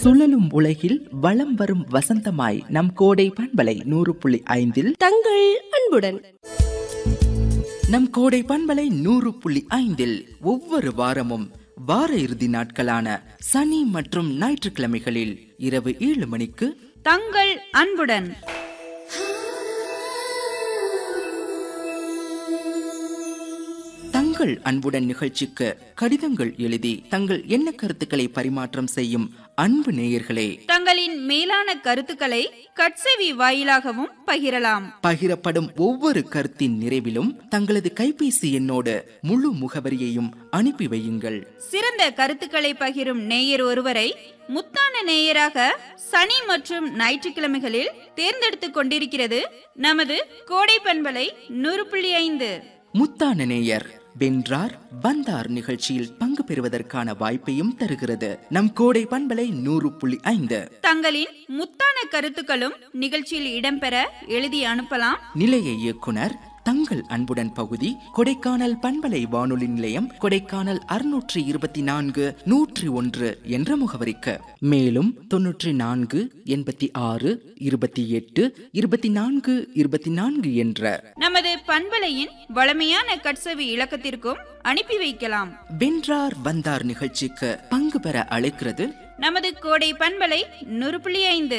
சுழலும் உலகில் வலம் வரும் வசந்தமாய் நம் கோடை பண்பலை நூறு புள்ளி ஐந்தில் தங்கள் அன்புடன் நம் கோடை பண்பலை நூறு புள்ளி ஐந்தில் ஒவ்வொரு வாரமும் வார இறுதி நாட்களான சனி மற்றும் ஞாயிற்றுக்கிழமைகளில் இரவு ஏழு மணிக்கு தங்கள் அன்புடன் தங்கள் அன்புடன் நிகழ்ச்சிக்கு கடிதங்கள் எழுதி தங்கள் எண்ண கருத்துக்களை பரிமாற்றம் செய்யும் அன்பு நேயர்களே தங்களின் மேலான கருத்துக்களை கட்செவி வாயிலாகவும் பகிரலாம் பகிரப்படும் ஒவ்வொரு கருத்தின் நிறைவிலும் தங்களது கைபேசி எண்ணோடு முழு முகவரியையும் அனுப்பி வையுங்கள் சிறந்த கருத்துக்களை பகிரும் நேயர் ஒருவரை முத்தான நேயராக சனி மற்றும் ஞாயிற்றுக்கிழமைகளில் தேர்ந்தெடுத்துக் கொண்டிருக்கிறது நமது கோடை பண்பலை நூறு புள்ளி ஐந்து முத்தான நேயர் வென்றார் வந்தார் நிகழ்ச்சியில் பங்கு பெறுவதற்கான வாய்ப்பையும் தருகிறது நம் கோடை பண்பலை நூறு புள்ளி ஐந்து தங்களின் முத்தான கருத்துக்களும் நிகழ்ச்சியில் இடம்பெற எழுதி அனுப்பலாம் நிலைய இயக்குனர் தங்கள் அன்புடன் பகுதி கொடைக்கானல் பண்பலை வானொலி நிலையம் கொடைக்கானல் அறுநூற்றி இருபத்தி நான்கு நூற்றி ஒன்று என்ற முகவரிக்கு மேலும் தொன்னூற்றி நான்கு எண்பத்தி ஆறு இருபத்தி எட்டு இருபத்தி நான்கு இருபத்தி நான்கு என்ற நமது பண்பலையின் வளமையான கட்செவி இலக்கத்திற்கும் அனுப்பி வைக்கலாம் வென்றார் வந்தார் நிகழ்ச்சிக்கு பங்கு பெற அழைக்கிறது நமது கோடை பண்பலை நூறு புள்ளி ஐந்து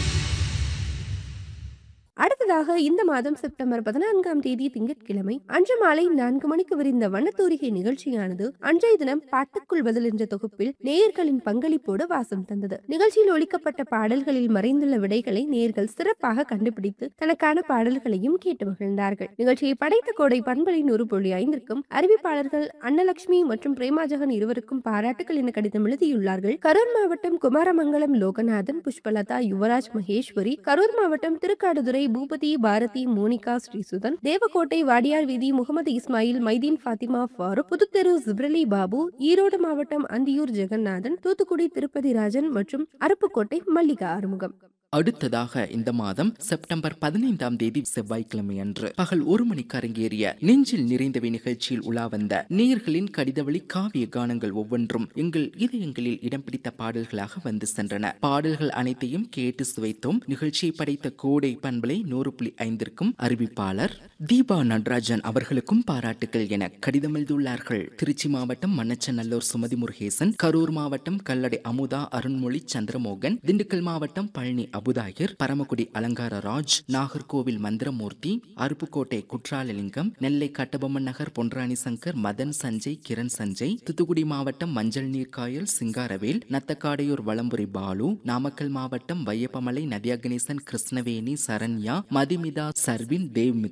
அடுத்ததாக இந்த மாதம் செப்டம்பர் பதினான்காம் தேதி திங்கட்கிழமை அன்று மாலை நான்கு மணிக்கு விரிந்த வண்ணத்தூரிகை நிகழ்ச்சியானது அன்றைய தினம் பாட்டுக்குள் பதில் என்ற தொகுப்பில் நேயர்களின் பங்களிப்போடு வாசம் தந்தது நிகழ்ச்சியில் ஒலிக்கப்பட்ட பாடல்களில் மறைந்துள்ள விடைகளை நேயர்கள் சிறப்பாக கண்டுபிடித்து தனக்கான பாடல்களையும் கேட்டு மகிழ்ந்தார்கள் நிகழ்ச்சியை படைத்த கோடை பண்பலை நூறு புள்ளி ஐந்திற்கும் அறிவிப்பாளர்கள் அன்னலட்சுமி மற்றும் பிரேமாஜகன் இருவருக்கும் பாராட்டுகள் என கடிதம் எழுதியுள்ளார்கள் கரூர் மாவட்டம் குமாரமங்கலம் லோகநாதன் புஷ்பலதா யுவராஜ் மகேஸ்வரி கரூர் மாவட்டம் திருக்காடுதுறை பூபதி பாரதி மோனிகா ஸ்ரீசுதன் தேவக்கோட்டை வாடியார் வீதி முகமது இஸ்மாயில் மைதீன் ஃபாத்திமா ஃபாரூக் புதுத்தெரு ஜிப்ரலி பாபு ஈரோடு மாவட்டம் அந்தியூர் ஜெகநாதன் தூத்துக்குடி திருப்பதி ராஜன் மற்றும் அருப்புக்கோட்டை மல்லிகா ஆறுமுகம் அடுத்ததாக இந்த மாதம் செப்டம்பர் பதினைந்தாம் தேதி செவ்வாய்க்கிழமை அன்று பகல் ஒரு மணிக்கு அரங்கேறிய நெஞ்சில் நிறைந்தவை நிகழ்ச்சியில் உலா வந்த நேயர்களின் கடிதவழி காவிய கானங்கள் ஒவ்வொன்றும் எங்கள் இதயங்களில் இடம் பிடித்த பாடல்களாக வந்து சென்றன பாடல்கள் அனைத்தையும் கேட்டு சுவைத்தோம் நிகழ்ச்சியை படைத்த கோடை பண்பலை நூறு புள்ளி ஐந்திற்கும் அறிவிப்பாளர் தீபா நடராஜன் அவர்களுக்கும் பாராட்டுகள் என கடிதம் எழுதியுள்ளார்கள் திருச்சி மாவட்டம் மன்னச்சநல்லூர் சுமதி முருகேசன் கரூர் மாவட்டம் கல்லடை அமுதா அருண்மொழி சந்திரமோகன் திண்டுக்கல் மாவட்டம் பழனி அபுதாயர் பரமக்குடி அலங்கார ராஜ் நாகர்கோவில் மந்திரமூர்த்தி அருப்புக்கோட்டை குற்றாலலிங்கம் நெல்லை கட்டபொம்மன் நகர் பொன்ராணி சங்கர் மதன் சஞ்சய் கிரண் சஞ்சய் தூத்துக்குடி மாவட்டம் மஞ்சள் நீர்காயல் சிங்காரவேல் நத்தக்காடையூர் வளம்புரி பாலு நாமக்கல் மாவட்டம் வையப்பமலை நதியா கணேசன் கிருஷ்ணவேணி சரண்யா மதிமிதா சர்வின் தேவ்